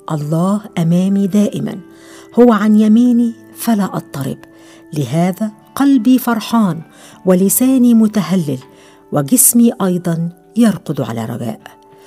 الله امامي دائما هو عن يميني فلا اضطرب لهذا قلبي فرحان ولساني متهلل وجسمي ايضا يرقد على رجاء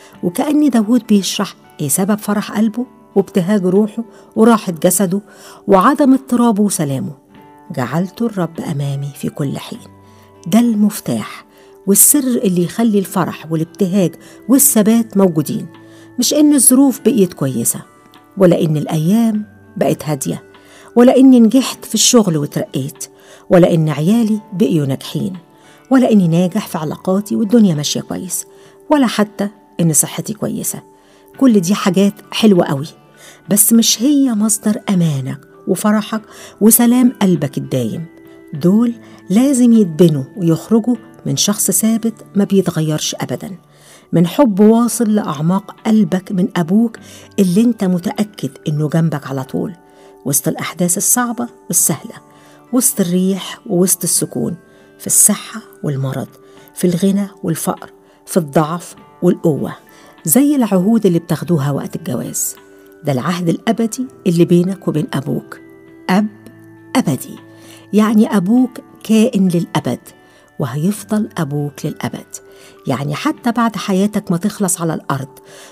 وكأن داود بيشرح ايه سبب فرح قلبه وابتهاج روحه وراحة جسده وعدم اضطرابه وسلامه جعلت الرب أمامي في كل حين ده المفتاح والسر اللي يخلي الفرح والابتهاج والثبات موجودين مش إن الظروف بقيت كويسة ولا إن الأيام بقت هادية ولا إني نجحت في الشغل وترقيت ولا إن عيالي بقيوا ناجحين ولا إني ناجح في علاقاتي والدنيا ماشية كويس ولا حتى إن صحتي كويسة كل دي حاجات حلوة قوي بس مش هي مصدر أمانك وفرحك وسلام قلبك الدايم دول لازم يتبنوا ويخرجوا من شخص ثابت ما بيتغيرش أبدا من حب واصل لأعماق قلبك من أبوك اللي انت متأكد إنه جنبك على طول وسط الأحداث الصعبة والسهلة وسط الريح ووسط السكون في الصحة والمرض في الغنى والفقر في الضعف والقوة زي العهود اللي بتاخدوها وقت الجواز ده العهد الأبدي اللي بينك وبين أبوك أب أبدي يعني أبوك كائن للأبد وهيفضل أبوك للأبد يعني حتى بعد حياتك ما تخلص على الأرض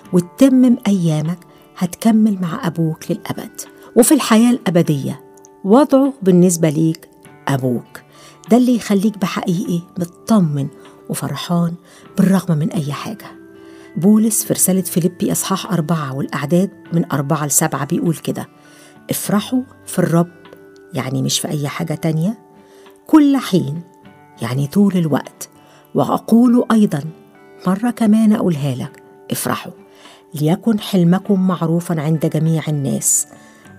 وتتمم أيامك هتكمل مع أبوك للأبد وفي الحياة الأبدية وضعه بالنسبة ليك أبوك ده اللي يخليك بحقيقي مطمن وفرحان بالرغم من أي حاجة بولس في رسالة فيليبي إصحاح أربعة والأعداد من أربعة لسبعة بيقول كده افرحوا في الرب يعني مش في أي حاجة تانية كل حين يعني طول الوقت وأقول أيضا مرة كمان أقولها لك افرحوا ليكن حلمكم معروفا عند جميع الناس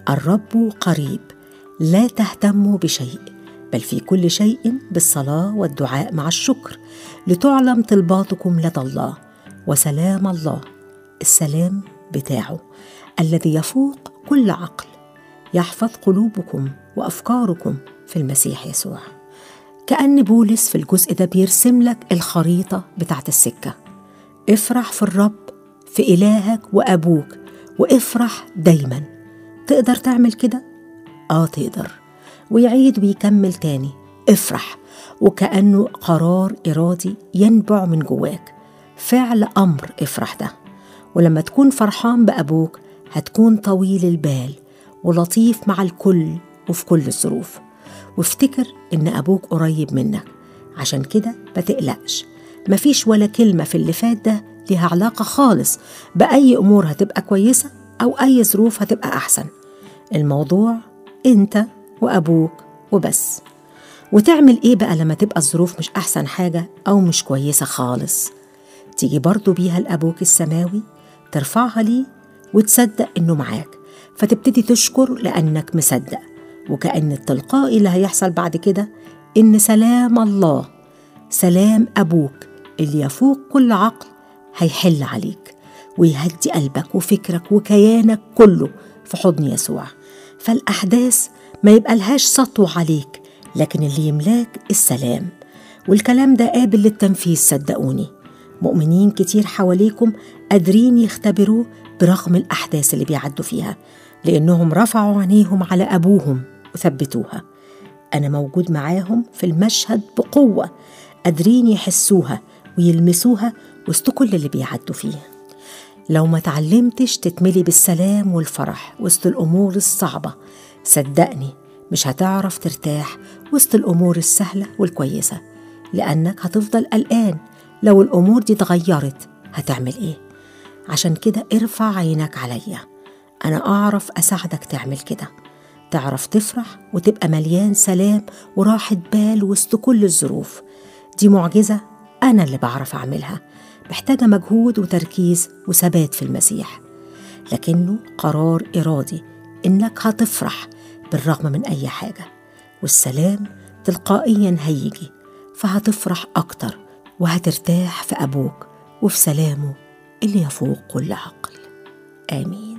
الرب قريب لا تهتموا بشيء بل في كل شيء بالصلاة والدعاء مع الشكر لتعلم طلباتكم لدى الله وسلام الله السلام بتاعه الذي يفوق كل عقل يحفظ قلوبكم وافكاركم في المسيح يسوع كأن بولس في الجزء ده بيرسم لك الخريطة بتاعت السكة افرح في الرب في إلهك وأبوك وافرح دايما تقدر تعمل كده؟ آه تقدر ويعيد ويكمل تاني افرح وكأنه قرار إرادي ينبع من جواك فعل أمر افرح ده ولما تكون فرحان بأبوك هتكون طويل البال ولطيف مع الكل وفي كل الظروف وافتكر إن أبوك قريب منك عشان كده ما تقلقش مفيش ولا كلمة في اللي فات ده ليها علاقة خالص بأي أمور هتبقى كويسة أو أي ظروف هتبقى أحسن الموضوع أنت وأبوك وبس وتعمل إيه بقى لما تبقى الظروف مش أحسن حاجة أو مش كويسة خالص تيجي برضو بيها لأبوك السماوي ترفعها ليه وتصدق إنه معاك فتبتدي تشكر لأنك مصدق وكأن التلقائي اللي هيحصل بعد كده إن سلام الله سلام أبوك اللي يفوق كل عقل هيحل عليك ويهدي قلبك وفكرك وكيانك كله في حضن يسوع فالأحداث ما يبقى لهاش سطوة عليك لكن اللي يملاك السلام والكلام ده قابل للتنفيذ صدقوني مؤمنين كتير حواليكم قادرين يختبروه برغم الأحداث اللي بيعدوا فيها لأنهم رفعوا عينيهم على أبوهم وثبتوها أنا موجود معاهم في المشهد بقوة قادرين يحسوها ويلمسوها وسط كل اللي بيعدوا فيه لو ما تعلمتش تتملي بالسلام والفرح وسط الأمور الصعبة صدقني مش هتعرف ترتاح وسط الأمور السهلة والكويسة لأنك هتفضل قلقان لو الأمور دي اتغيرت هتعمل إيه؟ عشان كده ارفع عينك عليا أنا أعرف أساعدك تعمل كده تعرف تفرح وتبقى مليان سلام وراحة بال وسط كل الظروف دي معجزة أنا اللي بعرف أعملها محتاجة مجهود وتركيز وثبات في المسيح لكنه قرار إرادي إنك هتفرح بالرغم من أي حاجة والسلام تلقائيا هيجي فهتفرح أكتر وهترتاح في أبوك وفي سلامه اللي يفوق كل عقل آمين